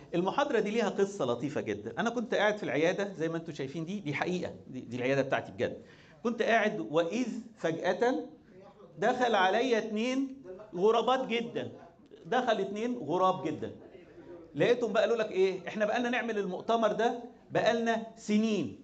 المحاضرة دي ليها قصة لطيفة جدا أنا كنت قاعد في العيادة زي ما أنتم شايفين دي دي حقيقة دي, دي العيادة بتاعتي بجد كنت قاعد وإذ فجأة دخل عليا اتنين غرابات جدا دخل اتنين غراب جدا لقيتهم بقى قالوا لك ايه احنا بقالنا نعمل المؤتمر ده بقالنا سنين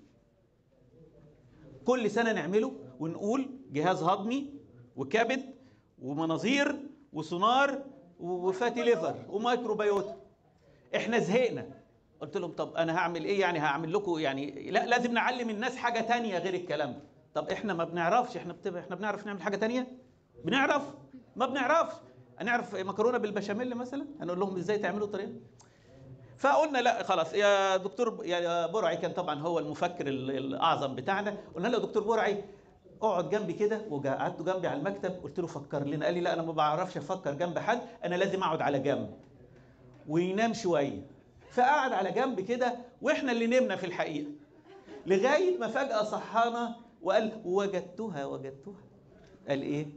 كل سنه نعمله ونقول جهاز هضمي وكبد ومناظير وسونار وفاتي ليفر ومايكروبيوتا احنا زهقنا قلت لهم طب انا هعمل ايه يعني هعمل لكم يعني لا لازم نعلم الناس حاجه تانية غير الكلام ده طب احنا ما بنعرفش احنا بتبقى احنا بنعرف نعمل حاجه تانية بنعرف ما بنعرفش هنعرف مكرونه بالبشاميل مثلا هنقول لهم ازاي تعملوا طريقه فقلنا لا خلاص يا دكتور يا برعي كان طبعا هو المفكر ال- الاعظم بتاعنا قلنا له يا دكتور برعي اقعد جنبي كده وقعدته جنبي على المكتب قلت له فكر لنا قال لي لا انا ما بعرفش افكر جنب حد انا لازم اقعد على جنب وينام شويه فقعد على جنب كده واحنا اللي نمنا في الحقيقه لغايه ما فجاه صحانا وقال وجدتها وجدتها قال ايه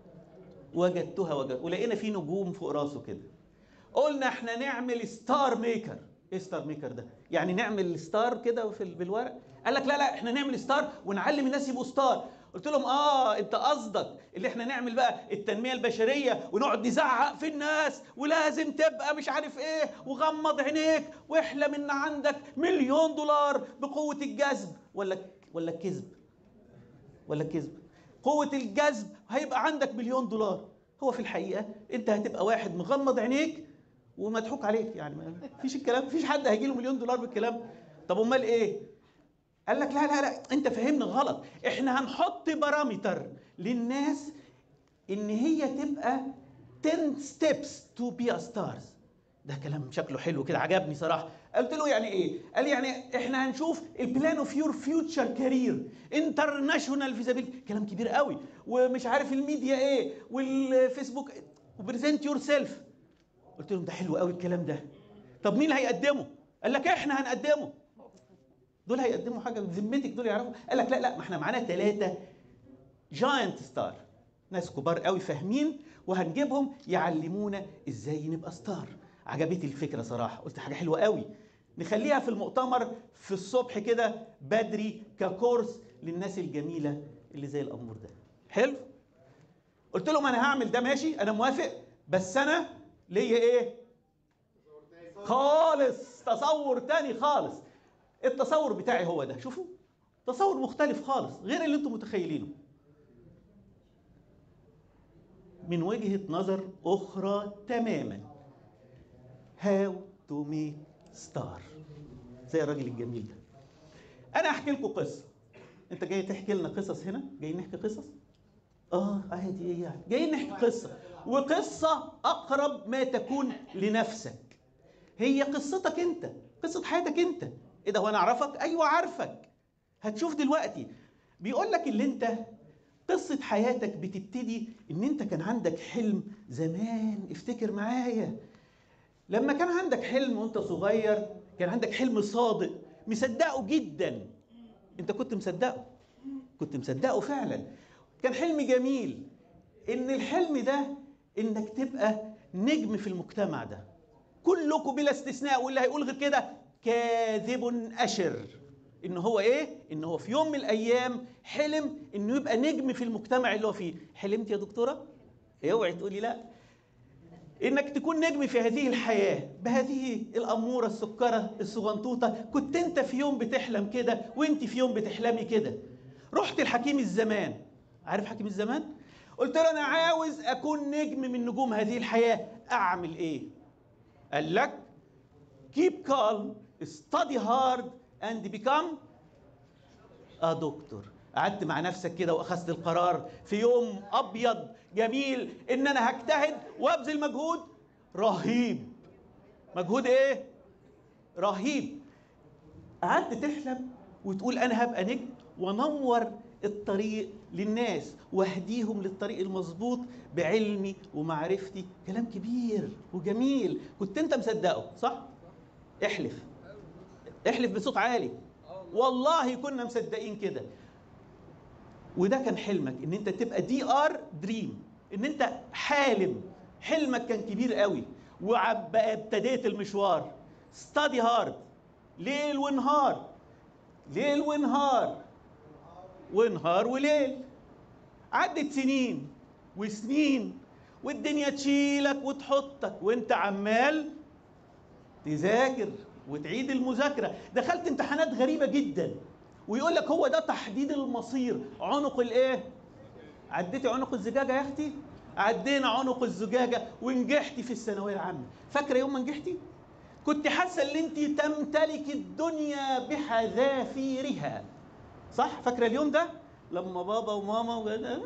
وجدتها وجدت ولقينا في نجوم فوق راسه كده قلنا احنا نعمل ستار ميكر ايه ستار ميكر ده يعني نعمل ستار كده في ال- بالورق قال لك لا لا احنا نعمل ستار ونعلم الناس يبقوا ستار قلت لهم اه انت قصدك اللي احنا نعمل بقى التنميه البشريه ونقعد نزعق في الناس ولازم تبقى مش عارف ايه وغمض عينيك واحلم ان عندك مليون دولار بقوه الجذب ولا ولا الكذب ولا كذب قوة الجذب هيبقى عندك مليون دولار هو في الحقيقة انت هتبقى واحد مغمض عينيك ومضحوك عليك يعني ما فيش الكلام فيش حد هيجي له مليون دولار بالكلام طب امال ايه قال لك لا لا لا انت فاهمنا غلط احنا هنحط بارامتر للناس ان هي تبقى 10 steps to be a stars ده كلام شكله حلو كده عجبني صراحه قلت له يعني ايه قال لي يعني احنا هنشوف البلان اوف يور فيوتشر كارير انترناشونال فيزابيلتي كلام كبير قوي ومش عارف الميديا ايه والفيسبوك وبريزنت يور سيلف قلت لهم ده حلو قوي الكلام ده طب مين هيقدمه قال لك احنا هنقدمه دول هيقدموا حاجه بذمتك دول يعرفوا قال لك لا لا ما احنا معانا ثلاثه جاينت ستار ناس كبار قوي فاهمين وهنجيبهم يعلمونا ازاي نبقى ستار عجبتني الفكره صراحه قلت حاجه حلوه قوي نخليها في المؤتمر في الصبح كده بدري ككورس للناس الجميله اللي زي الامور ده حلو قلت لهم انا هعمل ده ماشي انا موافق بس انا ليا ايه خالص تصور تاني خالص التصور بتاعي هو ده شوفوا تصور مختلف خالص غير اللي انتم متخيلينه من وجهة نظر أخرى تماما How to make star زي الراجل الجميل ده أنا أحكي لكم قصة أنت جاي تحكي لنا قصص هنا جايين نحكي قصص اه عادي ايه يعني جايين نحكي قصة وقصة أقرب ما تكون لنفسك هي قصتك أنت قصة حياتك أنت إيه ده هو أنا أعرفك أيوة عارفك هتشوف دلوقتي بيقول لك اللي أنت قصة حياتك بتبتدي ان انت كان عندك حلم زمان افتكر معايا لما كان عندك حلم وانت صغير كان عندك حلم صادق مصدقه جدا انت كنت مصدقه كنت مصدقه فعلا كان حلم جميل ان الحلم ده انك تبقى نجم في المجتمع ده كلكم بلا استثناء واللي هيقول غير كده كاذب اشر ان هو ايه ان هو في يوم من الايام حلم انه يبقى نجم في المجتمع اللي هو فيه حلمت يا دكتوره اوعي تقولي لا انك تكون نجم في هذه الحياه بهذه الاموره السكره الصغنطوطه كنت انت في يوم بتحلم كده وانت في يوم بتحلمي كده رحت الحكيم الزمان عارف حكيم الزمان قلت له انا عاوز اكون نجم من نجوم هذه الحياه اعمل ايه قال لك keep calm study hard and become a doctor قعدت مع نفسك كده واخذت القرار في يوم ابيض جميل ان انا هجتهد وابذل مجهود رهيب مجهود ايه رهيب قعدت تحلم وتقول انا هبقى نجم وانور الطريق للناس واهديهم للطريق المظبوط بعلمي ومعرفتي كلام كبير وجميل كنت انت مصدقه صح احلف احلف بصوت عالي والله كنا مصدقين كده وده كان حلمك ان انت تبقى دي ار دريم ان انت حالم حلمك كان كبير قوي وبقى ابتديت المشوار ستادي هارد ليل ونهار ليل ونهار ونهار وليل عدت سنين وسنين والدنيا تشيلك وتحطك وانت عمال تذاكر وتعيد المذاكره دخلت امتحانات غريبه جدا ويقول لك هو ده تحديد المصير عنق الايه عديتي عنق الزجاجه يا اختي عدينا عنق الزجاجه ونجحتي في الثانويه العامه فاكره يوم ما نجحتي كنت حاسه ان انت تمتلك الدنيا بحذافيرها صح فاكره اليوم ده لما بابا وماما و...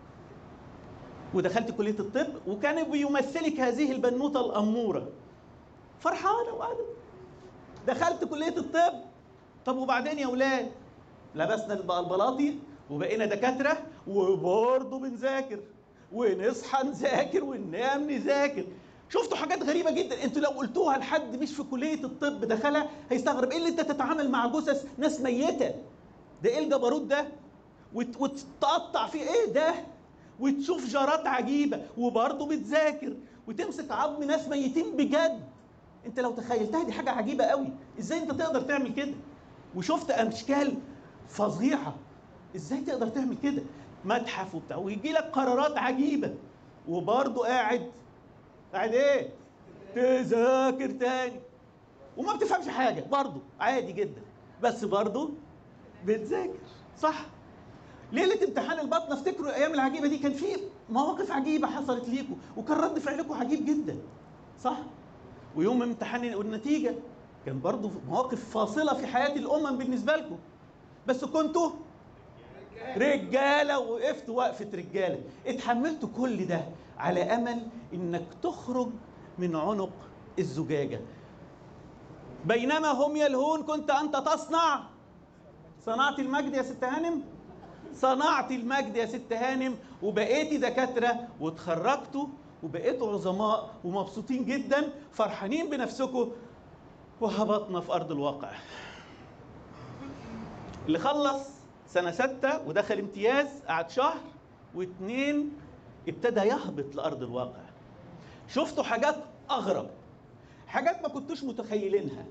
ودخلت كليه الطب وكان بيمثلك هذه البنوته الاموره فرحانه وقاعده دخلت كليه الطب طب وبعدين يا اولاد لبسنا البلاطي وبقينا دكاتره وبرضه بنذاكر ونصحى نذاكر وننام نذاكر شفتوا حاجات غريبة جدا انتوا لو قلتوها لحد مش في كلية الطب دخلها هيستغرب ايه اللي انت تتعامل مع جثث ناس ميتة ده ايه الجبروت ده وت- وتتقطع فيه ايه ده وتشوف جارات عجيبة وبرضه بتذاكر وتمسك عظم ناس ميتين بجد انت لو تخيلتها دي حاجة عجيبة قوي ازاي انت تقدر تعمل كده وشفت اشكال فظيعة ازاي تقدر تعمل كده متحف وبتاع ويجي لك قرارات عجيبة وبرضه قاعد قاعد ايه تذاكر تاني وما بتفهمش حاجة برضه عادي جدا بس برضه بتذاكر صح ليلة امتحان البطن افتكروا الايام العجيبة دي كان في مواقف عجيبة حصلت ليكم وكان رد فعلكم عجيب جدا صح ويوم امتحان والنتيجة كان برضه مواقف فاصلة في حياة الأمم بالنسبة لكم بس كنتوا رجالة وقفتوا وقفة رجالة اتحملتوا كل ده على أمل إنك تخرج من عنق الزجاجة بينما هم يلهون كنت أنت تصنع صنعت المجد يا ست هانم صنعت المجد يا ست هانم وبقيتي دكاترة وتخرجتوا وبقيتوا عظماء ومبسوطين جدا فرحانين بنفسكم وهبطنا في أرض الواقع اللي خلص سنة ستة ودخل امتياز قعد شهر واتنين ابتدى يهبط لأرض الواقع شفتوا حاجات أغرب حاجات ما كنتوش متخيلينها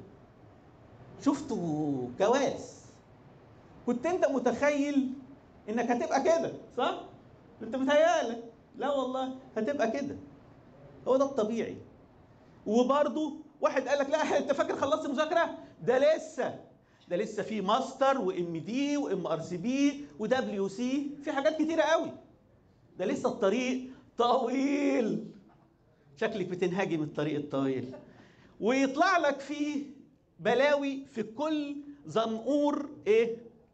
شفتوا كوارث كنت انت متخيل انك هتبقى كده صح؟ انت متهيألك لا والله هتبقى كده هو ده الطبيعي وبرضه واحد قال لك لا انت فاكر خلصت مذاكره؟ ده لسه ده لسه في ماستر وام دي وام ار سي بي ودبليو سي في حاجات كتيره قوي ده لسه الطريق طويل شكلك بتنهاجي من الطريق الطويل ويطلع لك فيه بلاوي في كل زنقور ايه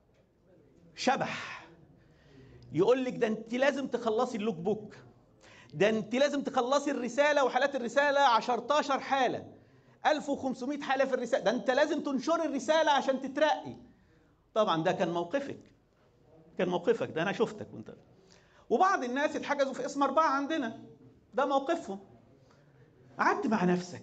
شبح يقول لك ده انت لازم تخلصي اللوك بوك ده انت لازم تخلصي الرساله وحالات الرساله 10 حاله 1500 حاله في الرساله ده انت لازم تنشر الرساله عشان تترقي طبعا ده كان موقفك كان موقفك ده انا شفتك وانت وبعض الناس اتحجزوا في اسم اربعه عندنا ده موقفهم قعدت مع نفسك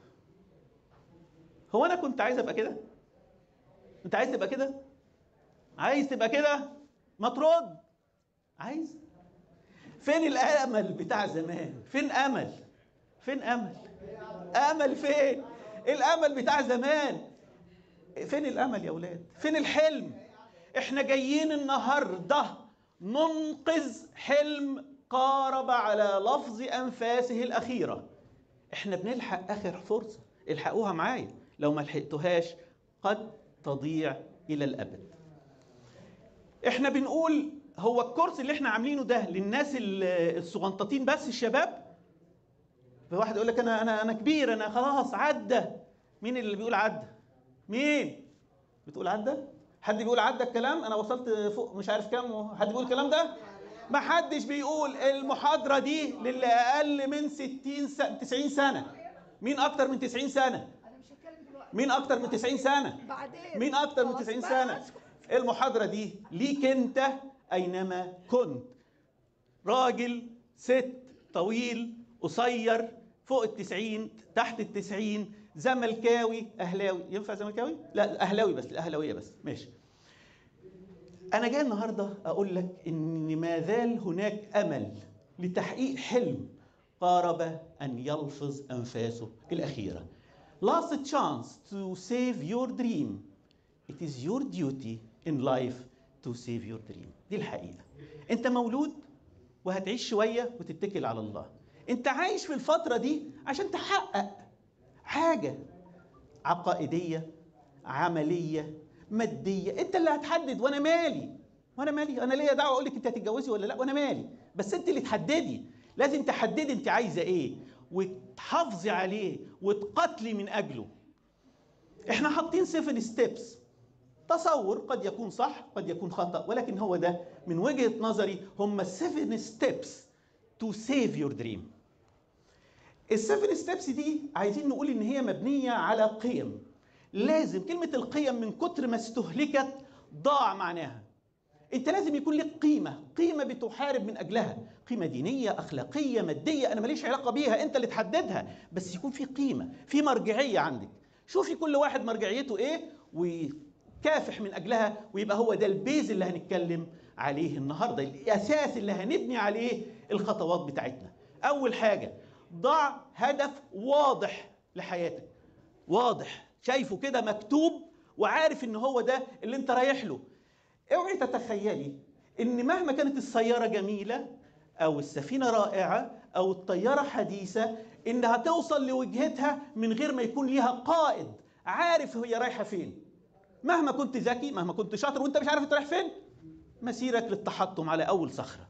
هو انا كنت عايز ابقى كده انت عايز تبقى كده عايز تبقى كده ما ترد عايز فين الامل بتاع زمان فين امل فين امل امل فين الامل بتاع زمان فين الامل يا اولاد فين الحلم احنا جايين النهارده ننقذ حلم قارب على لفظ انفاسه الاخيره احنا بنلحق اخر فرصه الحقوها معايا لو ما لحقتوهاش قد تضيع الى الابد احنا بنقول هو الكورس اللي احنا عاملينه ده للناس الصغنططين بس الشباب فواحد يقول لك انا انا انا كبير انا خلاص عدى مين اللي بيقول عدى مين بتقول عدى حد بيقول عدى الكلام انا وصلت فوق مش عارف كام حد بيقول الكلام ده ما حدش بيقول المحاضره دي للي اقل من 60 سنة 90 سنه مين اكتر من 90 سنه انا مش هتكلم دلوقتي مين اكتر من 90 سنه بعدين مين اكتر من خلاص 90 بقى، سنه اسكت. المحاضره دي ليك انت اينما كنت راجل ست طويل قصير فوق التسعين تحت التسعين زملكاوي اهلاوي ينفع زملكاوي لا اهلاوي بس الاهلاويه بس ماشي انا جاي النهارده اقول لك ان ما زال هناك امل لتحقيق حلم قارب ان يلفظ انفاسه الاخيره last chance to save your dream it is your duty in life to save your dream دي الحقيقة انت مولود وهتعيش شوية وتتكل على الله انت عايش في الفترة دي عشان تحقق حاجة عقائدية عملية مادية انت اللي هتحدد وانا مالي وانا مالي انا ليا دعوة اقول لك انت هتتجوزي ولا لا وانا مالي بس انت اللي تحددي لازم تحددي انت عايزة ايه وتحافظي عليه وتقاتلي من اجله احنا حاطين 7 ستيبس تصور قد يكون صح قد يكون خطأ ولكن هو ده من وجهة نظري هم 7 ستيبس تو سيف يور دريم السيفن ستيبس دي عايزين نقول ان هي مبنيه على قيم لازم كلمه القيم من كتر ما استهلكت ضاع معناها انت لازم يكون لك قيمه قيمه بتحارب من اجلها قيمه دينيه اخلاقيه ماديه انا ماليش علاقه بيها انت اللي تحددها بس يكون في قيمه في مرجعيه عندك شوفي كل واحد مرجعيته ايه وكافح من اجلها ويبقى هو ده البيز اللي هنتكلم عليه النهارده الاساس اللي هنبني عليه الخطوات بتاعتنا اول حاجه ضع هدف واضح لحياتك واضح شايفه كده مكتوب وعارف ان هو ده اللي انت رايح له اوعي تتخيلي ان مهما كانت السياره جميله او السفينه رائعه او الطياره حديثه انها توصل لوجهتها من غير ما يكون ليها قائد عارف هي رايحه فين مهما كنت ذكي مهما كنت شاطر وانت مش عارف انت رايح فين مسيرك للتحطم على اول صخره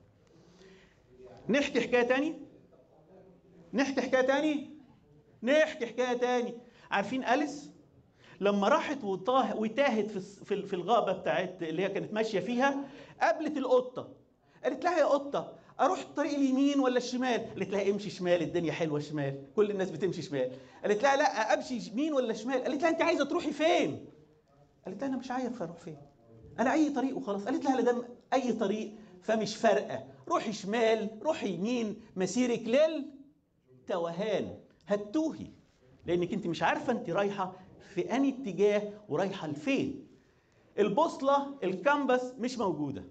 نحكي حكايه تاني نحكي حكايه تاني نحكي حكايه تاني عارفين اليس لما راحت وطاه وتاهت في الس- في ال- في الغابه بتاعت اللي هي كانت ماشيه فيها قابلت القطه قالت لها يا قطه اروح الطريق اليمين ولا الشمال قالت لها امشي شمال الدنيا حلوه شمال كل الناس بتمشي شمال قالت لها لا امشي يمين ولا شمال قالت لها انت عايزه تروحي فين قالت لها انا مش عارف اروح فين انا اي طريق وخلاص قالت لها لا دام اي طريق فمش فارقه روحي شمال روحي يمين مسيرك لل توهان هتوهي لانك انت مش عارفه انت رايحه في انهي اتجاه ورايحه لفين البوصله الكامبس مش موجوده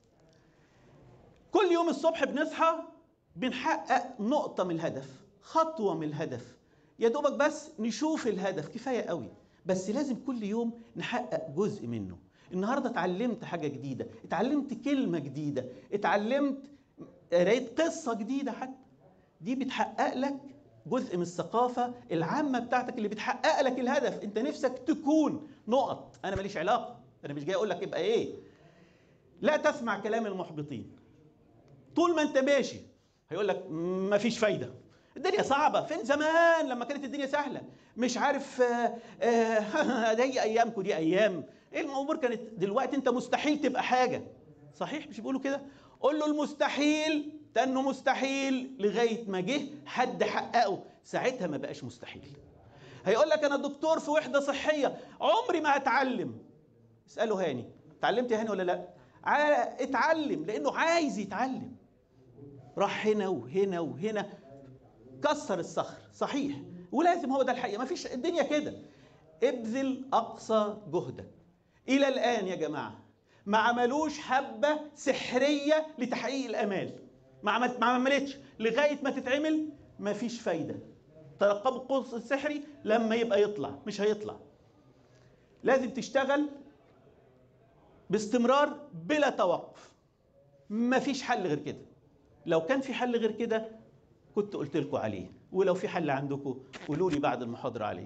كل يوم الصبح بنصحى بنحقق نقطه من الهدف خطوه من الهدف يا دوبك بس نشوف الهدف كفايه قوي بس لازم كل يوم نحقق جزء منه النهارده اتعلمت حاجه جديده اتعلمت كلمه جديده اتعلمت قريت قصه جديده حتى دي بتحقق لك جزء من الثقافة العامة بتاعتك اللي بتحقق لك الهدف انت نفسك تكون نقط انا ماليش علاقة انا مش جاي اقول لك يبقى ايه لا تسمع كلام المحبطين طول ما انت ماشي هيقول لك مفيش فايدة الدنيا صعبة فين زمان لما كانت الدنيا سهلة مش عارف آه، آه، دي ايامكم دي ايام ايه الامور كانت دلوقتي انت مستحيل تبقى حاجة صحيح مش بيقولوا كده قول له المستحيل تنه مستحيل لغايه ما جه حد حققه ساعتها ما بقاش مستحيل هيقول لك انا دكتور في وحده صحيه عمري ما هتعلم اساله هاني اتعلمت يا هاني ولا لا ع- اتعلم لانه عايز يتعلم راح هنا وهنا وهنا كسر الصخر صحيح ولازم هو ده الحقيقه ما فيش الدنيا كده ابذل اقصى جهدك الى الان يا جماعه ما عملوش حبه سحريه لتحقيق الامال ما عملت ما عملتش لغايه ما تتعمل ما فيش فايده ترقبوا القوس السحري لما يبقى يطلع مش هيطلع لازم تشتغل باستمرار بلا توقف ما فيش حل غير كده لو كان في حل غير كده كنت قلت لكم عليه ولو في حل عندكم قولوا لي بعد المحاضره عليه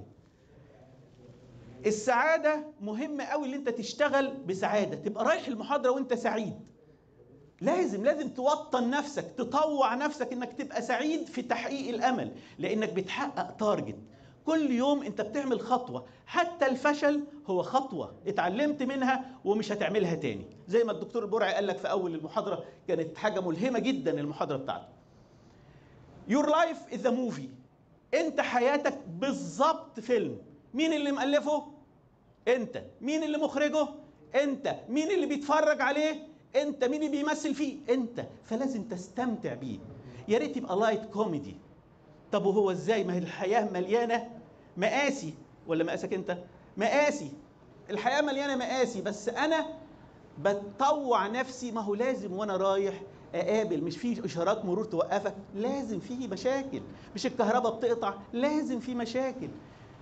السعاده مهم قوي ان انت تشتغل بسعاده تبقى رايح المحاضره وانت سعيد لازم لازم توطن نفسك تطوع نفسك انك تبقى سعيد في تحقيق الامل لانك بتحقق تارجت كل يوم انت بتعمل خطوه حتى الفشل هو خطوه اتعلمت منها ومش هتعملها تاني زي ما الدكتور البرعي قال لك في اول المحاضره كانت حاجه ملهمه جدا المحاضره بتاعته Your life is a movie انت حياتك بالظبط فيلم مين اللي مؤلفه انت مين اللي مخرجه انت مين اللي بيتفرج عليه انت مين اللي بيمثل فيه انت فلازم تستمتع بيه يا ريت يبقى لايت كوميدي طب وهو ازاي ما هي الحياه مليانه مقاسي ولا مقاسك انت مقاسي الحياه مليانه مقاسي بس انا بتطوع نفسي ما هو لازم وانا رايح اقابل مش في اشارات مرور توقفك لازم في مشاكل مش الكهرباء بتقطع لازم في مشاكل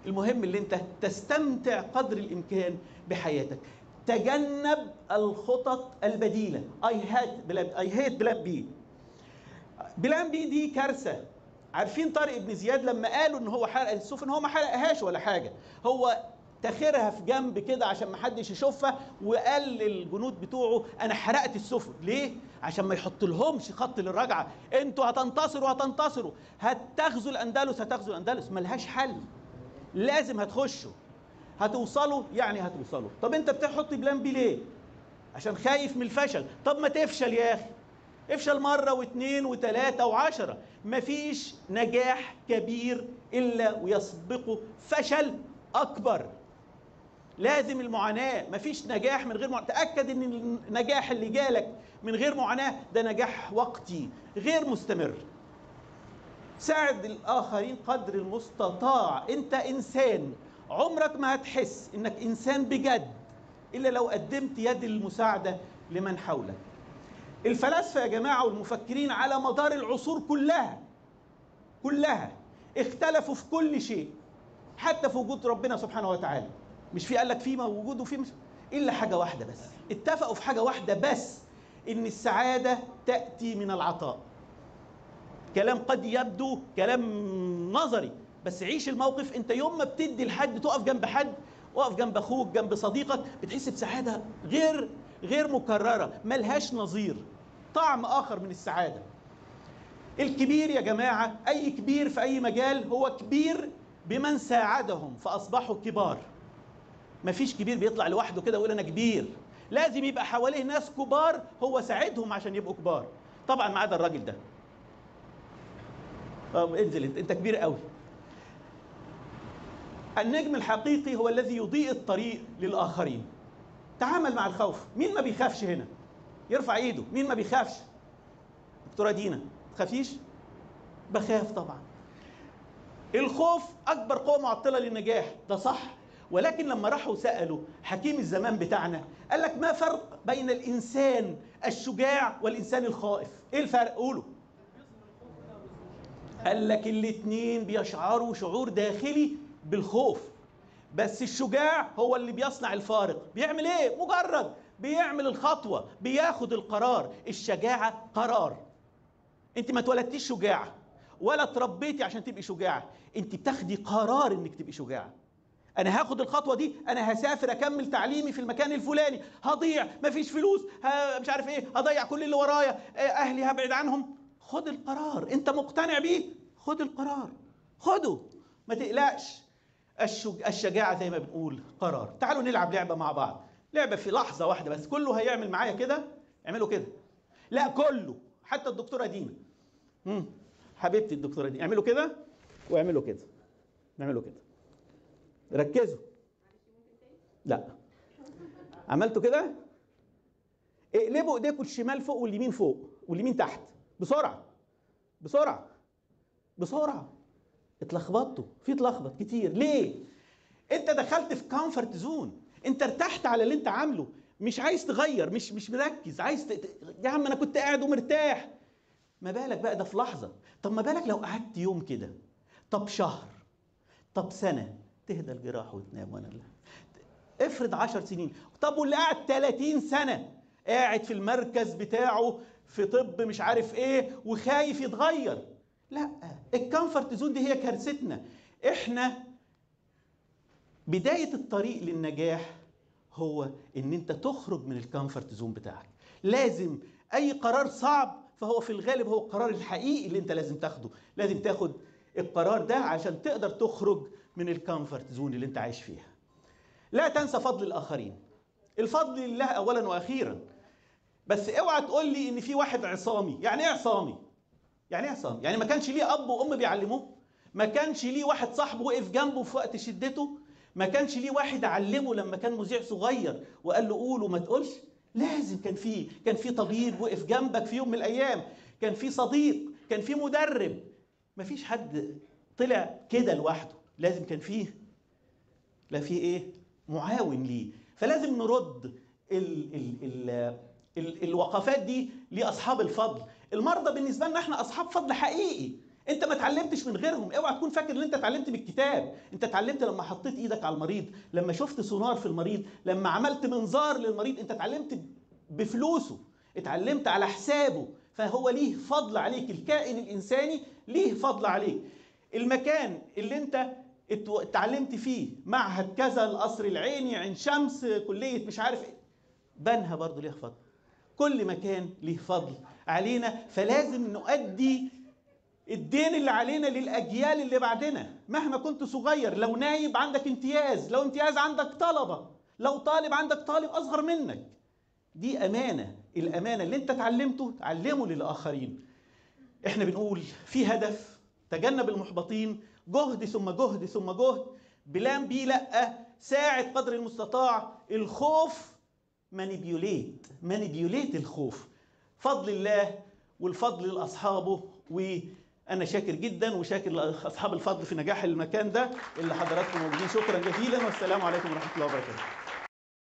المهم اللي انت تستمتع قدر الامكان بحياتك تجنب الخطط البديله اي هات بلان اي هيت بلان بي بلان بي دي كارثه عارفين طارق بن زياد لما قالوا ان هو حرق السفن هو ما حرقهاش ولا حاجه هو تاخرها في جنب كده عشان ما حدش يشوفها وقال للجنود بتوعه انا حرقت السفن ليه عشان ما يحط لهمش خط للرجعه انتوا هتنتصروا هتنتصروا هتغزوا الاندلس هتغزوا الاندلس ملهاش حل لازم هتخشوا هتوصلوا يعني هتوصلوا طب انت بتحط بلان بي ليه عشان خايف من الفشل طب ما تفشل يا اخي افشل مرة واثنين وثلاثة وعشرة مفيش نجاح كبير إلا ويسبقه فشل أكبر لازم المعاناة مفيش نجاح من غير معاناة تأكد إن النجاح اللي جالك من غير معاناة ده نجاح وقتي غير مستمر ساعد الآخرين قدر المستطاع أنت إنسان عمرك ما هتحس إنك إنسان بجد إلا لو قدمت يد المساعدة لمن حولك الفلاسفة يا جماعة والمفكرين على مدار العصور كلها كلها اختلفوا في كل شيء حتى في وجود ربنا سبحانه وتعالى مش في قال لك في موجود وفي مش الا حاجه واحده بس اتفقوا في حاجه واحده بس ان السعاده تاتي من العطاء كلام قد يبدو كلام نظري بس عيش الموقف انت يوم ما بتدي لحد تقف جنب حد وقف جنب اخوك جنب صديقك بتحس بسعاده غير غير مكرره ملهاش نظير طعم اخر من السعاده الكبير يا جماعه اي كبير في اي مجال هو كبير بمن ساعدهم فاصبحوا كبار مفيش كبير بيطلع لوحده كده ويقول انا كبير لازم يبقى حواليه ناس كبار هو ساعدهم عشان يبقوا كبار طبعا ما عدا الراجل ده طب انزل انت انت كبير قوي النجم الحقيقي هو الذي يضيء الطريق للاخرين تعامل مع الخوف مين ما بيخافش هنا يرفع ايده مين ما بيخافش دكتوره دينا تخافيش بخاف طبعا الخوف اكبر قوه معطله للنجاح ده صح ولكن لما راحوا سالوا حكيم الزمان بتاعنا قال لك ما فرق بين الانسان الشجاع والانسان الخائف ايه الفرق قولوا قال لك الاثنين بيشعروا شعور داخلي بالخوف بس الشجاع هو اللي بيصنع الفارق بيعمل ايه مجرد بيعمل الخطوه بياخد القرار الشجاعه قرار انت ما اتولدتيش شجاعه ولا اتربيتي عشان تبقي شجاعه انت بتاخدي قرار انك تبقي شجاعه انا هاخد الخطوه دي انا هسافر اكمل تعليمي في المكان الفلاني هضيع مفيش فلوس ها مش عارف ايه هضيع كل اللي ورايا اهلي هبعد عنهم خد القرار انت مقتنع بيه خد القرار خده ما تقلقش الشج... الشجاعه زي ما بنقول قرار تعالوا نلعب لعبه مع بعض لعبه في لحظه واحده بس كله هيعمل معايا كده اعملوا كده لا كله حتى الدكتوره دينا مم. حبيبتي الدكتوره دي اعملوا كده واعملوا كده اعملوا كده ركزوا لا عملتوا كده اقلبوا ايديكم الشمال فوق واليمين فوق واليمين تحت بسرعه بسرعه بسرعه اتلخبطتوا في اتلخبط كتير ليه انت دخلت في كومفورت زون انت ارتحت على اللي انت عامله مش عايز تغير مش مش مركز عايز ت... يا عم انا كنت قاعد ومرتاح ما بالك بقى ده في لحظه طب ما بالك لو قعدت يوم كده طب شهر طب سنه تهدى الجراح وتنام وانا لا افرض عشر سنين طب واللي قاعد 30 سنه قاعد في المركز بتاعه في طب مش عارف ايه وخايف يتغير لا الكمفورت زون دي هي كارثتنا احنا بدايه الطريق للنجاح هو ان انت تخرج من الكمفورت زون بتاعك لازم اي قرار صعب فهو في الغالب هو القرار الحقيقي اللي انت لازم تاخده لازم تاخد القرار ده عشان تقدر تخرج من الكمفورت زون اللي انت عايش فيها لا تنسى فضل الاخرين الفضل لله اولا واخيرا بس اوعى تقول لي ان في واحد عصامي يعني ايه عصامي يعني ايه عصامي يعني ما كانش ليه اب وام بيعلموه ما كانش ليه واحد صاحبه وقف جنبه في وقت شدته ما كانش ليه واحد علمه لما كان مذيع صغير وقال له قول وما تقولش لازم كان في كان في طبيب وقف جنبك في يوم من الايام كان في صديق كان في مدرب ما فيش حد طلع كده لوحده لازم كان فيه لا في ايه معاون ليه فلازم نرد ال ال ال ال الوقفات دي لاصحاب الفضل المرضى بالنسبه لنا احنا اصحاب فضل حقيقي انت ما اتعلمتش من غيرهم اوعى تكون فاكر ان انت اتعلمت من الكتاب انت اتعلمت لما حطيت ايدك على المريض لما شفت سونار في المريض لما عملت منظار للمريض انت اتعلمت بفلوسه اتعلمت على حسابه فهو ليه فضل عليك الكائن الانساني ليه فضل عليك المكان اللي انت اتعلمت فيه معهد كذا القصر العيني عين شمس كليه مش عارف ايه بنها برضه ليها فضل كل مكان ليه فضل علينا فلازم نؤدي الدين اللي علينا للاجيال اللي بعدنا مهما كنت صغير لو نايب عندك امتياز لو امتياز عندك طلبه لو طالب عندك طالب اصغر منك دي امانه الامانه اللي انت اتعلمته تعلمه للاخرين احنا بنقول في هدف تجنب المحبطين جهد ثم جهد ثم جهد بلان بي لا ساعد قدر المستطاع الخوف مانيبيوليت مانيبيوليت الخوف فضل الله والفضل لاصحابه وانا شاكر جدا وشاكر لاصحاب الفضل في نجاح المكان ده اللي حضراتكم موجودين شكرا جزيلا والسلام عليكم ورحمه الله وبركاته